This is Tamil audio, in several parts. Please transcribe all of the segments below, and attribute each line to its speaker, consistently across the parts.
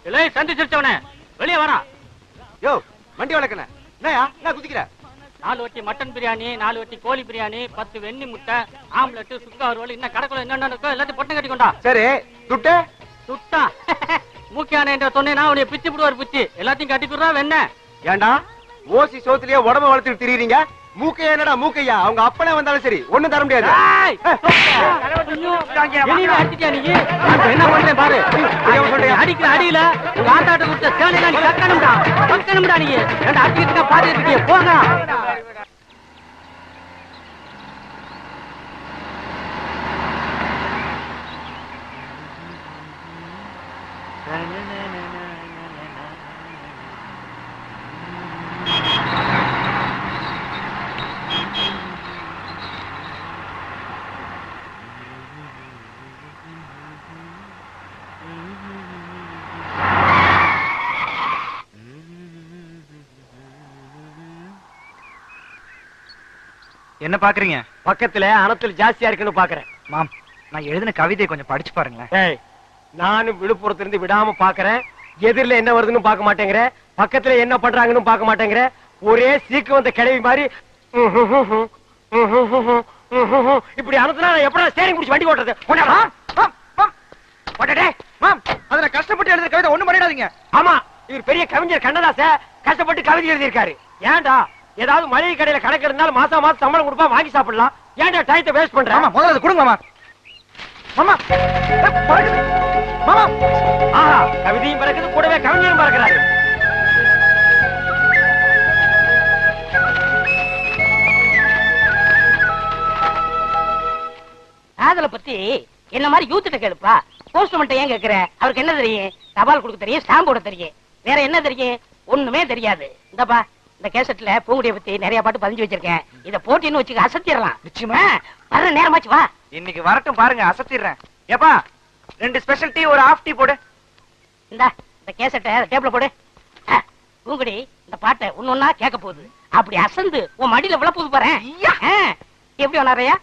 Speaker 1: இல்லை சந்தி சிரிச்சவனே வெளியே வரா
Speaker 2: யோ வண்டி வளர்க்கண என்னயா என்ன குதிக்கிற
Speaker 1: நாலு வட்டி மட்டன் பிரியாணி நாலு வட்டி கோழி பிரியாணி பத்து வெண்ணி முட்டை ஆம்லெட் சுக்கா ரோல் இன்னும் கடைக்குள்ள என்னென்ன இருக்கோ எல்லாத்தையும் பொட்டை கட்டி கொண்டா
Speaker 2: சரி துட்டு
Speaker 1: சுட்டா மூக்கியான என்ற சொன்னேன்னா உடைய பிச்சு விடுவார் பிச்சு எல்லாத்தையும் கட்டி கொடுறா வெண்ண
Speaker 2: ஏண்டா ஓசி சோத்துலயே உடம்ப வளர்த்துட்டு திரியுறீங்க மூக்கையா என்னடா மூக்கையா அவங்க அப்பனே வந்தாலும் சரி ஒண்ணும் தர முடியாது
Speaker 1: ஏய், வெளியில அடிச்சிட்டியா நீ? இப்ப என்ன பண்றேன் பாரு
Speaker 2: தெரியாம சொல்றியா?
Speaker 1: அடிக்கிற அடியில உங்க ஆத்தாட்ட கொடுத்த சேலையெல்லாம் நீ கக்கணும்டா கக்கணும்டா நீ ரெண்டு அடிக்கிட்டு இருக்க பாத்துட்டு இருக்கியே போங்க
Speaker 3: என்ன பாக்குறீங்க
Speaker 2: பக்கத்துல அனத்துல ஜாஸ்தியா இருக்குன்னு பாக்குறேன்
Speaker 3: மாம் நான் எழுதின கவிதையை கொஞ்சம் படிச்சு பாருங்களேன்
Speaker 2: ஏய் நானும் விழுப்புரத்துல இருந்து விடாம பாக்குறேன் எதிரில என்ன வருதுன்னு பார்க்க மாட்டேங்கிற பக்கத்துல என்ன பண்றாங்கன்னு பார்க்க மாட்டேங்கிற ஒரே சீக்கு வந்த கிழவி மாதிரி இப்படி அனுப்புனா நான் எப்படா ஸ்டேரிங் பிடிச்சி வண்டி ஓட்டுறது கொண்டாடா. ஓட்டடே.
Speaker 3: அதுல கஷ்டப்பட்டு எழுதுற கவிதை ஒண்ணு பண்ணிடாதீங்க
Speaker 2: ஆமா இவர் பெரிய கவிஞர் கண்ணதாச கஷ்டப்பட்டு கவிதை எழுதியிருக்காரு ஏன்டா ஏதாவது மளிகை கடையில கணக்கு இருந்தாலும் மாசம் மாசம் சம்பளம் கொடுப்பா வாங்கி சாப்பிடலாம் ஏன்டா டயத்தை வேஸ்ட் பண்ற
Speaker 3: ஆமா முதல்ல அதை கொடுங்க மாமா மாமா ஏய், பறக்குது. மாமா
Speaker 2: ஆஹா கவிதையும் பறக்குது கூடவே கவிஞரும் பறக்கிறாரு
Speaker 4: காதலை பத்தி என்ன மாதிரி யூத்திட்ட கேளுப்பா போஸ்ட்மன்ட்ட ஏன் கேக்குற அவருக்கு என்ன தெரியும் தபால் கொடுக்க தெரியும் ஸ்டாம்ப் போட தெரியும் வேற என்ன தெரியும் ஒண்ணுமே தெரியாது இந்தப்பா இந்த கேசட்ல பூங்குடிய பத்தி நிறைய பாட்டு பதிஞ்சு வச்சிருக்கேன் இத போட்டின்னு வச்சுக்க அசத்திடலாம்
Speaker 3: நிச்சயமா?
Speaker 4: ஆ, வர்ற நேரமாச்சு வா
Speaker 3: இன்னைக்கு வரட்டும் பாருங்க அசத்திடுறேன் ஏப்பா ரெண்டு ஸ்பெஷல் டீ ஒரு ஆஃப் டீ போடு
Speaker 4: இந்தா இந்த கேசட்டை டேபிள போடு ஆ, பூங்குடி இந்த பாட்டை ஒன்னொன்னா கேட்க போகுது அப்படி அசந்து உன் மடியில விழப்போது பாரு எப்படி வளரையா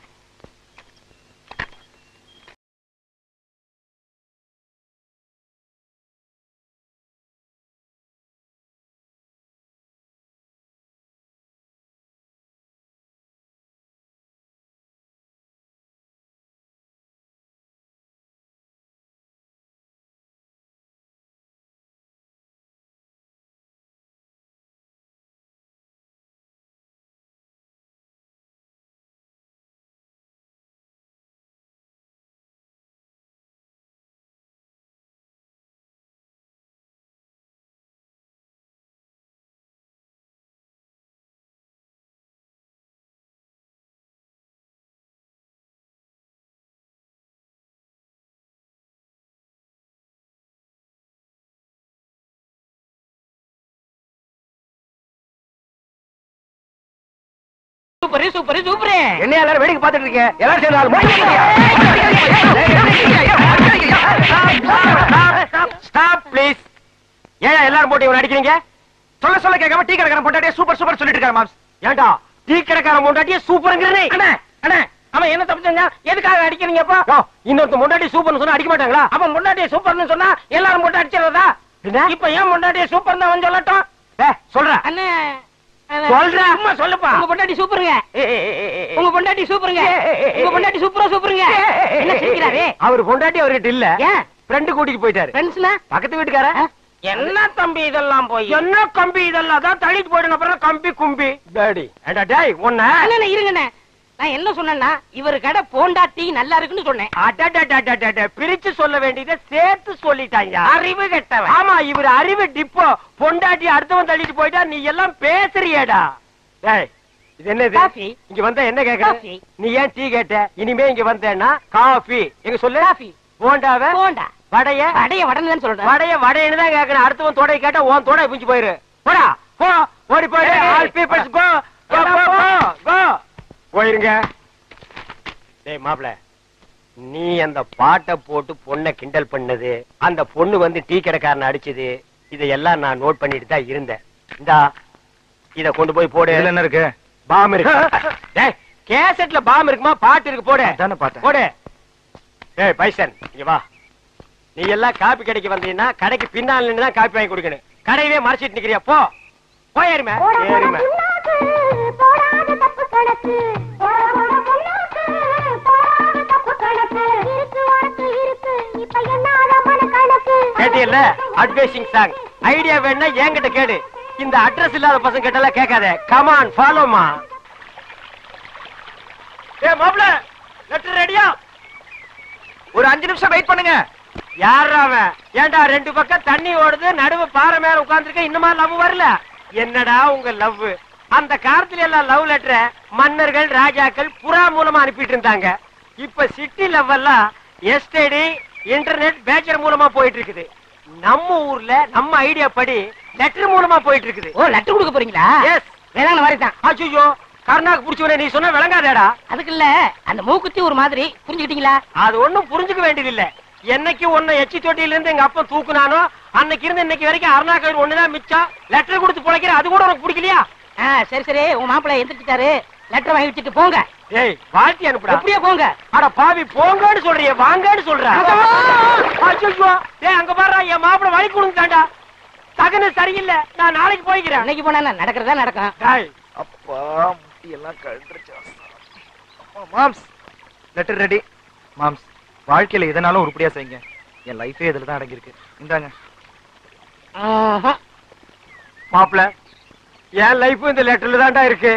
Speaker 4: சூப்பர் சூப்பர் சூப்பர்
Speaker 2: என்ன எல்லாரும் வேடிக்கை பார்த்துட்டு இருக்கீங்க எல்லாரும் சேர்ந்து ஆளு ஸ்டாப் ப்ளீஸ் ஏன் எல்லாரும் போட்டு இவன் அடிக்கிறீங்க
Speaker 3: சொல்ல சொல்ல கேட்காம டீ கடைக்காரன் பொண்டாட்டியே சூப்பர் சூப்பர் சொல்லிட்டு இருக்காரு மாம்ஸ்
Speaker 2: ஏண்டா டீ கடைக்காரன் முண்டாட்டியே சூப்பருங்கிறனே
Speaker 4: அண்ணா அண்ணா அவன் என்ன தப்பு செஞ்சா எதுக்காக அடிக்கிறீங்கப்பா
Speaker 2: இன்னொருத்த முண்டாட்டி சூப்பர்னு சொன்னா அடிக்க மாட்டாங்களா
Speaker 4: அவன் முன்னாடியே சூப்பர்னு சொன்னா எல்லாரும் போட்டு அடிச்சிடறதா
Speaker 2: என்ன?
Speaker 4: இப்ப ஏன் முன்னாடியே சூப்பர் அவன் சொல்லட்டும்
Speaker 2: ஏய், சொல்றேன்
Speaker 4: அண்ணே
Speaker 2: சொல்றேன்.
Speaker 4: சும்மா சொல்லுப்பா உங்க பொண்டாட்டி சூப்பருங்க உங்க பொண்டாட்டி சூப்பருங்க உங்க பொண்டாட்டி சூப்பரா சூப்பருங்க என்ன சிரிக்கிறாரு
Speaker 2: அவர் பொண்டாட்டி அவர்கிட்ட இல்ல
Speaker 4: ஏன்
Speaker 2: ஃப்ரெண்டு கூட்டிட்டு போயிட்டாரு
Speaker 4: ஃப்ரெண்ட்ஸ்னா
Speaker 2: பக்கத்து வீட்டுக்கார
Speaker 4: என்ன தம்பி இதெல்லாம் போய்
Speaker 2: என்ன கம்பி இதெல்லாம் அதான் தள்ளிட்டு போயிடுங்க அப்புறம் கம்பி கும்பி டாடி ஏண்டா டேய் உன்ன
Speaker 4: அண்ணே இருங்கண்ணே நான் என்ன சொன்னேன்னா இவர் கடை போண்டா டீ நல்லா இருக்குன்னு சொன்னேன்
Speaker 2: அடடடடடட, பிரிச்சு சொல்ல வேண்டியதை சேர்த்து சொல்லிட்டாங்க
Speaker 4: அறிவு கெட்டவன்
Speaker 2: ஆமா இவர் அறிவு டிப்போ பொண்டாட்டி அடுத்தவன் தள்ளிட்டு போயிட்டா நீ எல்லாம் பேசுறியேடா டேய் இது என்னது
Speaker 4: காஃபி.
Speaker 2: இங்க வந்தா என்ன கேக்குற
Speaker 4: காஃபி.
Speaker 2: நீ ஏன் டீ கேட்ட இனிமே இங்க வந்தேன்னா காஃபி எங்க சொல்லு
Speaker 4: காஃபி.
Speaker 2: போண்டாவ
Speaker 4: போண்டா
Speaker 2: வடைய
Speaker 4: அடைய உடனே சொல்றேன்
Speaker 2: வடைய வடைன்னு தான் கேக்குறேன் அடுத்தவன் தொடை கேட்டா உன் தொடை பிஞ்சு போயிரு போடா போ ஓடி போயிடு
Speaker 4: ஏய்,
Speaker 2: ஆல் பீப்பிள்ஸ் கோ கோ கோ கோ கோ போயிருங்க டேய் மாப்ள நீ அந்த பாட்டை போட்டு பொண்ணை கிண்டல் பண்ணது அந்த பொண்ணு வந்து டீ கடைக்காரனை அடிச்சது இதையெல்லாம் நான் நோட் பண்ணிட்டு தான் இருந்தேன் இந்தா இத கொண்டு போய் போடு
Speaker 3: இதுல என்ன இருக்கு
Speaker 2: பாம் இருக்கு டேய் கேசட்ல பாம் இருக்குமா பாட்டு இருக்கு போடு
Speaker 3: அதானே பார்த்தேன்.
Speaker 2: போடு ஏய் பைசன் இங்க வா நீ எல்லாம் காப்பி கடைக்கு வந்தீங்கன்னா கடைக்கு பின்னால் நின்று தான் காப்பி வாங்கி கொடுக்கணும் கடையவே மறைச்சிட்டு நிக்கிறியா போ போயிருமே ஏறுமே
Speaker 5: போடாத தப்பு கணக்கு போட போட பொண்ணாக்கு போடாத தப்பு கணக்கு இருக்கு உனக்கு இருக்கு இப்ப என்னாத மன கணக்கு
Speaker 2: கேட்டியல்ல அட்வைசிங் சாங் ஐடியா வேணா என்கிட்ட கேடு இந்த அட்ரஸ் இல்லாத பசங்க கிட்ட எல்லாம் கேட்காத கமான் ஃபாலோமா ஏ மாப்ள லெட்டர் ரெடியா
Speaker 3: ஒரு அஞ்சு நிமிஷம் வெயிட் பண்ணுங்க
Speaker 2: யார் அவன் ஏன்டா ரெண்டு பக்கம் தண்ணி ஓடுது நடுவு பாறை மேல உட்கார்ந்துருக்க இன்னுமா லவ் வரல என்னடா உங்க லவ் அந்த காலத்துல எல்லாம் லவ் லெட்டரை மன்னர்கள் ராஜாக்கள் புறா மூலமா அனுப்பிட்டு இருந்தாங்க இப்ப சிட்டி லவ் எல்லாம் எஸ்டடி இன்டர்நெட் பேச்சர் மூலமா போயிட்டு இருக்குது நம்ம ஊர்ல நம்ம ஐடியா படி லெட்டர் மூலமா போயிட்டு இருக்குது
Speaker 4: ஓ லெட்டர் கொடுக்க போறீங்களா
Speaker 2: எஸ்
Speaker 4: வேளாண் மாதிரி தான்
Speaker 2: அச்சுயோ கருணாக்கு புடிச்சவனே நீ சொன்ன விளங்காதேடா
Speaker 4: அதுக்கு இல்ல அந்த மூக்குத்தி ஒரு மாதிரி புரிஞ்சுக்கிட்டீங்களா
Speaker 2: அது ஒண்ணும் புரிஞ்சுக்க வேண்டியது இல்ல என்னைக்கு உன்னை எச்சி தொட்டியில இருந்து எங்க அப்பா தூக்குனானோ அன்னைக்கு இருந்து இன்னைக்கு வரைக்கும் அருணா கயிறு ஒண்ணுதான் மிச்சம் லெட்டர் கொடுத்து பிழைக்கிற அது கூட உனக்கு பிடிக்கலையா
Speaker 4: ஆ சரி சரி உங்க மாப்பிள்ளை எந்திரிச்சிட்டாரு லெட்டர் வாங்கி வச்சுட்டு போங்க
Speaker 2: ஏய் வாழ்த்தி அனுப்புடா
Speaker 4: எப்படியே போங்க
Speaker 2: அட பாவி போங்கன்னு சொல்றியே வாங்கன்னு சொல்ற அச்சோ ஏய் அங்க பாருடா என் மாப்பிள வழி கொடுத்தாண்டா தகன சரியில்லை நான் நாளைக்கு போய்க்கிறேன்
Speaker 4: அன்னைக்கு போனா என்ன நடக்கிறதா நடக்கும்
Speaker 2: டேய்,
Speaker 3: அப்பா முட்டி எல்லாம் கழண்டுருச்சு அப்பா, மாம்ஸ் லெட்டர் ரெடி மாம்ஸ் வாழ்க்கையில எதனாலும் உருப்படியா செய்யுங்க என் லைஃபே இதுல தான் அடங்கியிருக்கு இந்தாங்க
Speaker 4: ஆஹா.
Speaker 2: மாப்பிள என் லைஃப் இந்த லெட்டர்ல தான்டா இருக்கு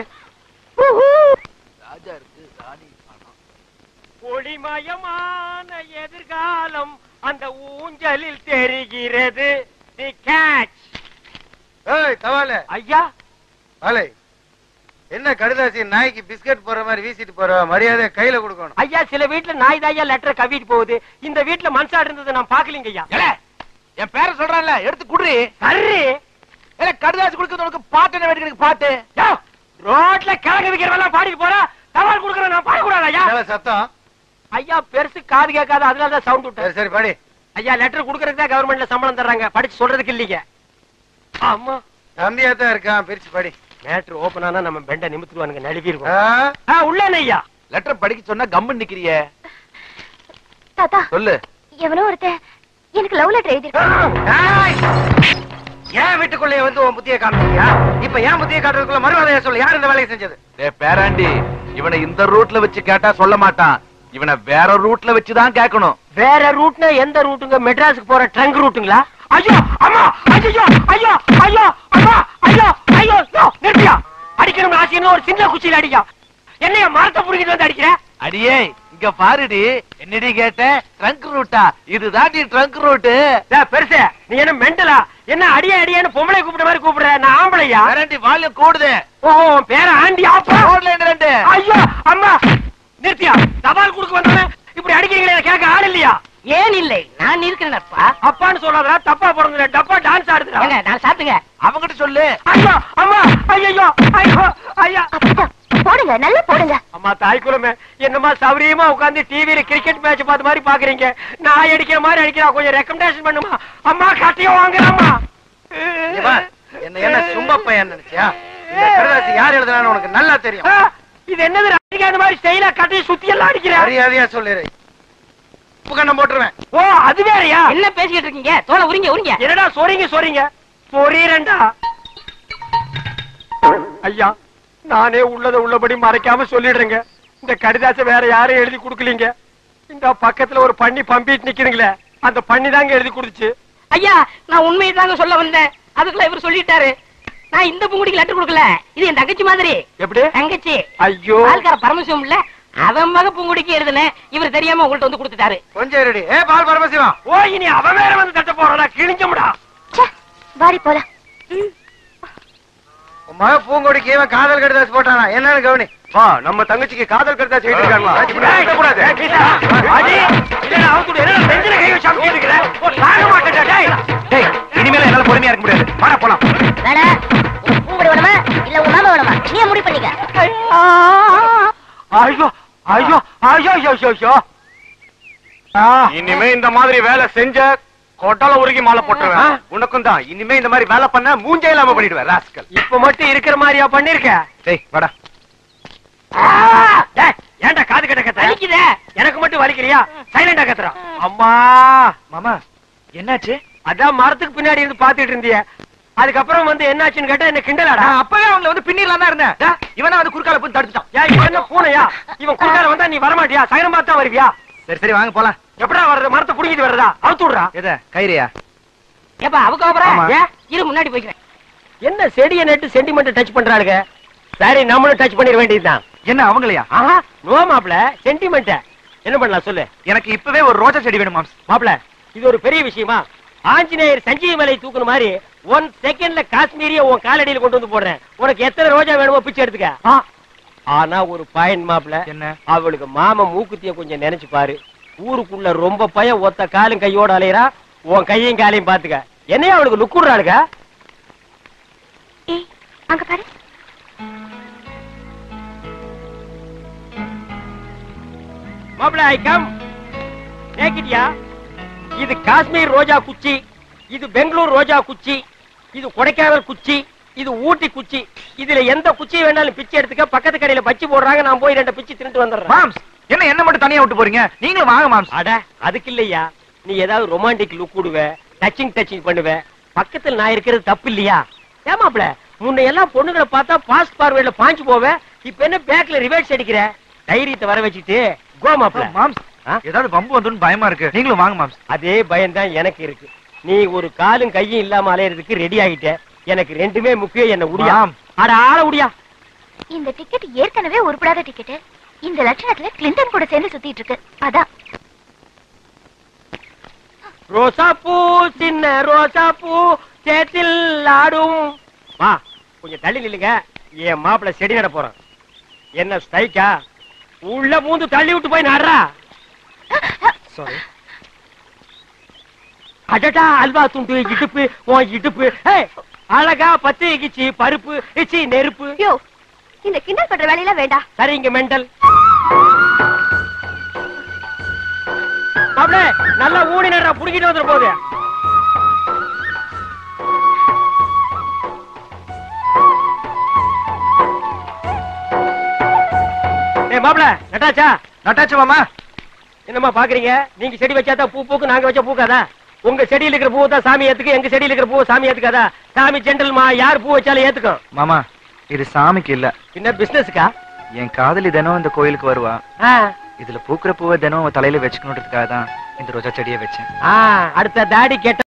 Speaker 2: ஒளிமயமான எதிர்காலம் அந்த ஊஞ்சலில் தெரிகிறது தி கேட்ச்
Speaker 6: ஏய் தவால
Speaker 2: ஐயா
Speaker 6: வாலை என்ன கடுதாசி நாய்க்கு பிஸ்கட் போற மாதிரி வீசிட்டு போற மரியாதை கையில கொடுக்கணும்
Speaker 2: ஐயா சில வீட்டுல நாய் தாயா லெட்டர் கவிட்டு போகுது இந்த வீட்டுல மனசா இருந்தது நான் பாக்கலீங்க ஐயா
Speaker 3: ஏலே, என் பேரை சொல்றான்ல எடுத்து குடுறி
Speaker 2: சரி
Speaker 3: ஏல கடுதாசி கொடுக்கறது உனக்கு பாட்டு என்ன வேண்டிய பாட்டு
Speaker 2: யோ, ரோட்ல கிழங்கு விக்கிறவெல்லாம் பாடிட்டு போறா தவால் கொடுக்கறேன் நான் பாடக்கூடாது ஐயா
Speaker 6: என்னடா சத்தம்
Speaker 2: ஐயா பெருசு காது கேட்காது அதனால தான் சவுண்ட் விட்டேன்
Speaker 6: சரி சரி படி
Speaker 2: ஐயா லெட்டர் குடுக்கறதுக்கு தான் கவர்மெண்ட்ல சம்பளம் தர்றாங்க படிச்சு சொல்றதுக்கு இல்லீங்க ஆமா
Speaker 6: தம்பியா தான் இருக்கான் பிரிச்சு படி
Speaker 2: மேட்ரு ஓபன் ஆனா நம்ம பெண்ட நிமித்துவானுங்க நழுவி
Speaker 6: ஆ?
Speaker 2: இருக்கும் ஆ, உள்ளே ஐயா
Speaker 3: லெட்டர் படிக்க சொன்னா கம்மு நிக்கிறியே
Speaker 5: தாத்தா
Speaker 3: சொல்லு
Speaker 5: எவனோ ஒருத்தன் எனக்கு லவ் லெட்டர் எழுதிருக்கான்
Speaker 6: ஏய்! ஏன் வீட்டுக்குள்ளே வந்து உன் புத்திய காட்டுறியா இப்ப ஏன் புத்திய காட்டுறதுக்குள்ள மறுவாதையா சொல்லு யார் இந்த வேலையை செஞ்சது
Speaker 3: டே பேராண்டி இவனை இந்த ரூட்ல வச்சு கேட்டா சொல்ல மாட்டான் இவனை வேற ரூட்ல வச்சு தான் கேட்கணும்
Speaker 2: வேற ரூட்னா எந்த ரூட்டுங்க மெட்ராஸுக்கு போற ட்ரங்க் ரூட்டுங்களா ஐயோ அம்மா ஐயோ ஐயோ ஐயோ அம்மா ஐயோ ஐயோ யோ, நிறுத்தியா அடிக்கணும் ஆசைன்னு ஒரு சின்ன குச்சியில அடிக்கா என்னைய மரத்தை புடிக்கிட்டு வந்து அடிக்கிற
Speaker 3: அடியே இங்க பாருடி என்னடி கேட்ட ட்ரங்க் ரூட்டா இதுதான் நீ ட்ரங்க் ரூட்டு
Speaker 2: டேய், பெருசு நீ என்ன மெண்டலா என்ன அடியே அடியேன்னு பொம்பளை கூப்பிட்ட மாதிரி கூப்பிடுற நான் ஆம்பளையா
Speaker 3: பேராண்டி வால்யூம் கூடுது
Speaker 2: ஓஹோ உன் பேர ஆண்டி ஆப்பா
Speaker 3: ரோட்ல என்ன ரெண்டு
Speaker 2: ஐயோ அம்மா நிறுத்தியா தபால் கொடுக்க வந்தவன இப்படி அடிக்கிறீங்களே இதை கேட்க ஆள் இல்லையா
Speaker 4: ஏன் இல்லை நான் இருக்கிறேன்ப்பா
Speaker 2: அப்பான்னு சொல்லாதடா தப்பா பிறந்த டப்பா டான்ஸ் ஆடுதுடா
Speaker 4: ஏங்க நான் சாப்பிட்டுங்க
Speaker 3: அவங்கிட்ட சொல்லு
Speaker 2: ஐயோ அம்மா ஐயோ ஐயோ ஐயா
Speaker 5: அப்பா போடுங்க நல்லா போடுங்க
Speaker 2: அம்மா தாய் குலமே என்னமா சௌரியமா உட்கார்ந்து டிவில கிரிக்கெட் மேட்ச் பார்த்த மாதிரி பாக்குறீங்க நான் அடிக்கிற மாதிரி அடிக்கிறா கொஞ்சம் ரெக்கமெண்டேஷன் பண்ணுமா அம்மா கட்டையும் வாங்குறாமா
Speaker 6: இவா, என்ன என்ன சும்ப பையன் நினைச்சியா இந்த கடுதாசி யார் எழுதுனான்னு உனக்கு நல்லா தெரியும்
Speaker 2: ஆ, இது என்னது ரசிகா இந்த மாதிரி ஸ்டைலா கட்டையை சுத்தி எல்லாம் அடிக்கிற
Speaker 6: மரியாதையா சொல்லிடு உப்பு கண்ணம் போட்டுருவேன்
Speaker 2: ஓ அது வேறயா
Speaker 4: என்ன பேசிக்கிட்டு இருக்கீங்க தோலை உரிங்க உரிங்க
Speaker 2: என்னடா சொறீங்க சொறீங்க சொறீரண்டா ஐயா நானே உள்ளத உள்ளபடி மறைக்காம சொல்லிடுறேங்க இந்த கடிதாசை வேற யாரும் எழுதி கொடுக்கலீங்க இந்த பக்கத்துல ஒரு பண்ணி பம்பிட்டு நிக்கிறீங்களே அந்த பண்ணி தாங்க எழுதி கொடுத்துச்சு
Speaker 4: ஐயா நான் உண்மையை தாங்க சொல்ல வந்தேன் அதுக்குள்ள இவர் சொல்லிட்டாரு நான் இந்த பூங்குடிக்கு லெட்டர் கொடுக்கல இது என் தங்கச்சி மாதிரி
Speaker 2: எப்படி
Speaker 4: தங்கச்சி
Speaker 2: ஐயோ
Speaker 4: பால்கார பரமசிவம் இல்ல அவன் மக பூங்குடிக்கு எழுதுனேன் இவர் தெரியாம உங்கள்ட்ட வந்து கொடுத்துட்டாரு
Speaker 6: கொஞ்சம் இருடி ஏ பால் பரமசிவம்
Speaker 2: ஓ இனி அவன் வேற வந்து தட்ட போறாடா கிழிஞ்சமுடா
Speaker 5: ச்சே, வாடி போலாம்
Speaker 6: உன் மக பூங்கொடிக்கு இவன் காதல் கடுதாசி போட்டானா என்னன்னு கவனி
Speaker 2: வா நம்ம தங்கச்சிக்கு காதல் கருத்தா
Speaker 3: டேய் இனிமேல என்னால பொறுமையா இருக்க முடியாது வாடா போலாம்
Speaker 5: வேணா பூங்குடி வேணுமா இல்ல உங்க மாமா வேணுமா நீ முடிவு பண்ணிக்க
Speaker 2: ஐயோ ஐயோ ஐயோ ஐயோ ஐயோ ஐயோ
Speaker 7: இனிமே இந்த மாதிரி வேலை செஞ்ச கொட்டால உருகி மாலை போட்டுருவேன் உனக்கும் தான் இனிமே இந்த மாதிரி வேலை பண்ண மூஞ்சே இல்லாம பண்ணிடுவேன் ராஸ்கல்
Speaker 2: இப்ப மட்டும் இருக்கிற மாதிரியா பண்ணிருக்க
Speaker 3: டேய் வாடா
Speaker 2: டேய், ஏன்டா காது கட்ட கத்த
Speaker 4: வலிக்குதே
Speaker 2: எனக்கு மட்டும் வலிக்கலையா சைலண்டா கத்துறான் அம்மா
Speaker 3: மாமா என்னாச்சு
Speaker 2: அதான் மரத்துக்கு பின்னாடி இருந்து பாத்துட்டு இருந்திய அதுக்கப்புறம் வந்து என்னாச்சுன்னு கேட்டா என்ன கிண்டலாடா
Speaker 3: நான் அப்பவே அவங்கள வந்து பின்னிலாம் தான் இருந்தேன் டா, இவனா வந்து குறுக்கால போய் தடுத்துட்டான்
Speaker 2: ஏய், இவன் என்ன பூனையா இவன் குறுக்கால வந்தா நீ வரமாட்டியா சகனம் பார்த்தா வருவியா
Speaker 3: சரி சரி வாங்க போலாம்
Speaker 2: எப்படா வர்றது மரத்தை புடிங்கிட்டு வர்றதா அவுத்து விடுறா
Speaker 3: எத கயிறியா
Speaker 4: ஏப்பா அவங்க
Speaker 3: ஆமா.
Speaker 4: அப்புறம் இரு முன்னாடி போய்க்கிறேன்
Speaker 2: என்ன செடியை நட்டு சென்டிமெண்ட் டச் பண்றாளுங்க சரி நம்மளும் டச் பண்ணிட வேண்டியதுதான்
Speaker 3: என்ன அவங்களையா
Speaker 2: ஆஹா நோ மாப்ள சென்டிமெண்ட் என்ன பண்ணலாம் சொல்லு
Speaker 3: எனக்கு இப்பவே ஒரு ரோஜா செடி வேணும் மாம்ஸ்
Speaker 2: மாப்ள இது ஒரு பெரிய விஷயமா ஆஞ்சநேயர் சஞ்சீவி மலை தூக்குன மாதிரி ஒன் செகண்ட்ல காஷ்மீரிய உன் காலடியில கொண்டு வந்து போடுறேன் உனக்கு எத்தனை ரோஜா வேணுமோ பிச்சை எடுத்துக்க ஆ. ஆனா ஒரு பாயிண்ட் மாப்ள
Speaker 3: என்ன
Speaker 2: அவளுக்கு மாமா மூக்குத்திய கொஞ்சம் நினைச்சு பாரு ஊருக்குள்ள ரொம்ப பயம் ஒத்த காலும் கையோட அலையறா உன் கையும் காலையும் பாத்துக்க என்னைய அவளுக்கு லுக்குறாளுங்க
Speaker 5: ஏய் அங்க பாரு
Speaker 2: மாப்ள ஐ கம் கேக்கிட்டியா இது காஷ்மீர் ரோஜா குச்சி இது பெங்களூர் ரோஜா குச்சி இது கொடைக்கானல் குச்சி இது ஊட்டி குச்சி இதுல எந்த குச்சி வேணாலும் பிச்சை எடுத்துக்க பக்கத்து கடையில பச்சி போடுறாங்க நான் போய் ரெண்டு பிச்சு தின்னுட்டு வந்துடுறேன்
Speaker 3: மாம்ஸ் என்ன என்ன மட்டும் தனியா விட்டு போறீங்க நீங்களும் வாங்க மாம்ஸ்
Speaker 2: அட அதுக்கு இல்லையா நீ ஏதாவது ரொமான்டிக் லுக் விடுவ டச்சிங் டச்சிங் பண்ணுவ பக்கத்துல நான் இருக்கிறது தப்பு இல்லையா ஏமாப்ள முன்ன எல்லாம் பொண்ணுங்களை பார்த்தா பாஸ்ட் பார்வேல பாஞ்சு போவேன் இப்ப என்ன பேக்ல ரிவர்ஸ் அடிக்கிற தைரியத்தை வர வச்சுட்டு கோ மாப்ள
Speaker 3: மாம்ஸ்
Speaker 2: ஆ?
Speaker 3: ஏதாவது வம்பு வந்துன்னு பயமா இருக்கு நீங்களும் வாங்க மாம்ஸ்
Speaker 2: அதே பயம்தான் எனக்கு இருக்கு நீ ஒரு காலும் கையும் இல்லாம அலையறதுக்கு ரெடி ஆகிட்ட எனக்கு ரெண்டுமே முக்கியம் என்ன உடியா
Speaker 3: மாம்.
Speaker 2: அட ஆள உடியா
Speaker 5: இந்த டிக்கெட் ஏற்கனவே உருப்படாத டிக்கெட் இந்த லட்சணத்துல கிளின்டன் கூட சேர்ந்து சுத்திட்டு இருக்கு அதான்
Speaker 2: ரோசா பூ சின்ன ரோசா பூ சேத்தில் ஆடும் வா கொஞ்சம் தள்ளி நில்லுங்க என் மாப்பிள்ள செடி நட போறான் என்ன ஸ்டைக்கா உள்ள பூந்து தள்ளி விட்டு போய் நடுறா
Speaker 3: சாரி
Speaker 2: அடடா அல்வா துண்டு இடுப்பு உன் இடுப்பு ஏய், அழகா பத்து இகிச்சு பருப்பு இச்சி நெருப்பு
Speaker 5: யோ இந்த கிண்டல் பண்ற வேலையெல்லாம் வேண்டாம்
Speaker 2: சரிங்க மெண்டல் மாப்பிள நல்லா ஊடி நடுறா புடிக்கிட்டு வந்துட போகுது ஏய் மாப்பிள நட்டாச்சா
Speaker 3: நட்டாச்சு மாமா
Speaker 2: என்னம்மா பாக்குறீங்க நீங்க செடி வச்சாதான் பூ பூக்கு நாங்க வச்சா பூக்காதா உங்க செடியில இருக்கிற பூவை தான் சாமி ஏத்துக்கு எங்க செடியில இருக்கிற பூவை சாமி ஏத்துக்காதா சாமி ஜென்டல்மா யார் பூ வச்சாலும் ஏத்துக்கும்
Speaker 3: மாமா இது சாமிக்கு இல்ல
Speaker 2: என்ன பிசினஸ்க்கா
Speaker 3: என் காதலி தினம் இந்த கோயிலுக்கு வருவா இதுல பூக்கிற பூவை தினம் அவ தலையில வச்சுக்கணுன்றதுக்காக தான் இந்த ரோஜா செடியை வச்சேன்
Speaker 2: அடுத்த தாடி கேட்ட